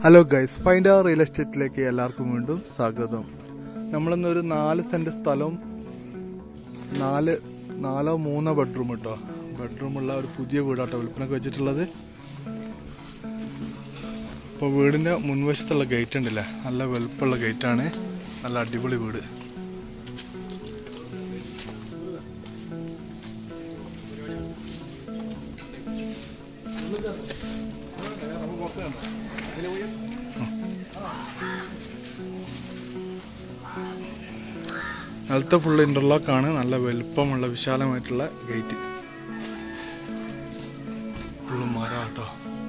hello guys find our real എസ്റ്റേറ്റിലേക്ക് എല്ലാവർക്കും വീണ്ടും സ്വാഗതം നമ്മളിന്നൊരു നാല് സെന്റ് സ്ഥലവും നാല് നാലോ മൂന്നോ ബെഡ്റൂം കേട്ടോ ബെഡ്റൂമുള്ള ഒരു പുതിയ വീടാട്ടോ വിൽപ്പനക്ക് വെച്ചിട്ടുള്ളത് ഇപ്പോൾ വീടിൻ്റെ മുൻവശത്തുള്ള ഗേറ്റ് ഉണ്ടല്ലേ നല്ല വലുപ്പമുള്ള ഗേറ്റാണ് നല്ല അടിപൊളി വീട് നിലത്തെ ഫുള്ള് ഇന്റർലോക്ക് ആണ് നല്ല വലുപ്പമുള്ള വിശാലമായിട്ടുള്ള ഗേറ്റ് ഫുള്ള് മരം കേട്ടോ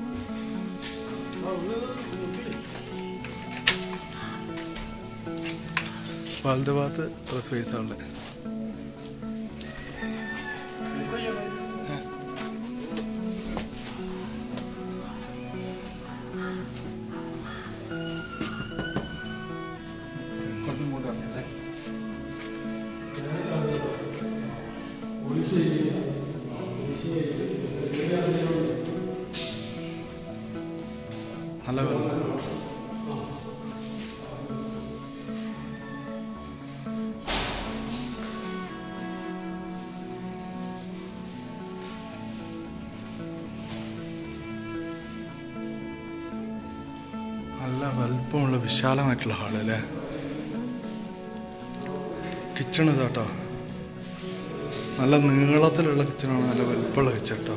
വലത് ഭാഗത്ത് ഒരു സ്പേസ് ഉള്ളത് നല്ല വെള്ളം നല്ല വലുപ്പമുള്ള വിശാലമായിട്ടുള്ള ഹാള് അല്ലേ കിച്ചൺ ഇതാട്ടോ നല്ല നീളത്തിലുള്ള കിച്ചണാണ് നല്ല വലുപ്പമുള്ള കിച്ചൺ കേട്ടോ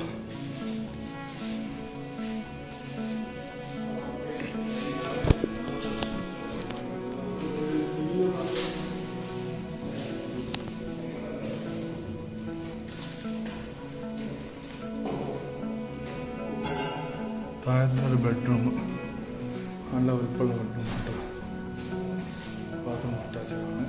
താഴത്തെ ഒരു ബെഡ്റൂം നല്ല വലുപ്പമുള്ള ബെഡ്റൂം കേട്ടോ ബാത്റൂം അറ്റാച്ച്ഡ് ആണ്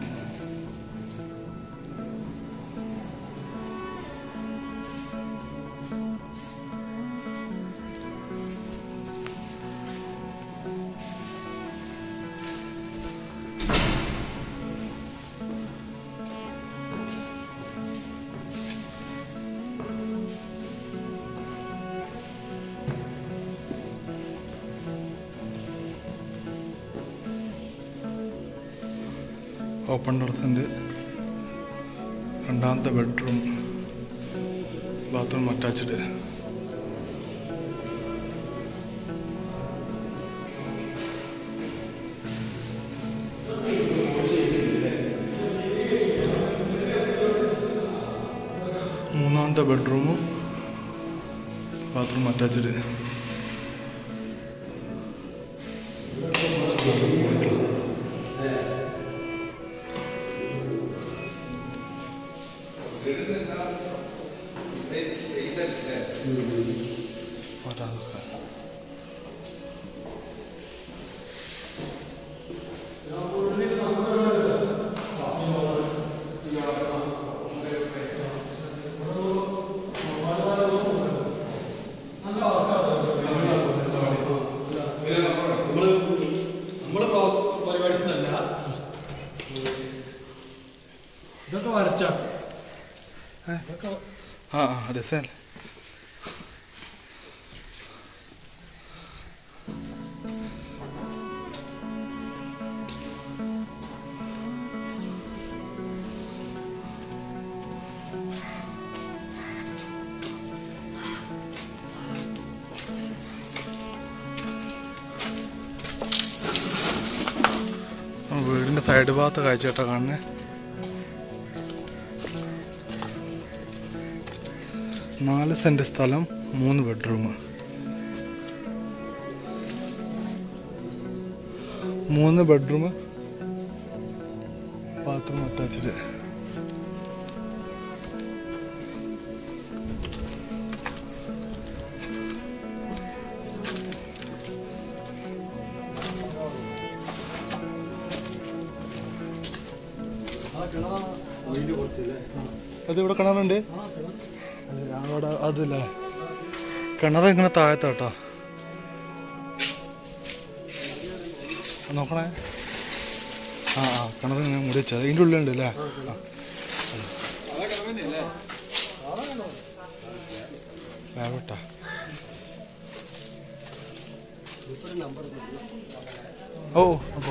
ഓപ്പൺ ടെറസിൻ്റെ രണ്ടാമത്തെ ബെഡ്റൂം ബാത്റൂം അറ്റാച്ച്ഡ് മൂന്നാമത്തെ ബെഡ്റൂമും ബാത്റൂം അറ്റാച്ച്ഡ് വരാതൊക്കെ നമ്മള് നമ്മള് പരിപാടി അല്ല ഇതൊക്കെ വരച്ച ആ ആ രസമല്ലേ ആ, വീടിന്റെ സൈഡ് ഭാഗത്ത് കാഴ്ച കാണുന്നേ നാല് സെന്റ് സ്ഥലം മൂന്ന് ബെഡ്റൂം മൂന്ന് ബെഡ്റൂം ബാത്റൂം അറ്റാച്ച്ഡ് അത് ഇവിടെ കിണറുണ്ട് അത് അവിടെ അതല്ലേ കിണർ ഇങ്ങനെ താഴത്താട്ടോ നോക്കണേ ആ ആ കിണർ ഇങ്ങനെ മുടി വെച്ചത് അതിൻ്റെ ഉള്ളിലുണ്ട് അല്ലേ ആ വേവട്ടാ ഓ അപ്പോ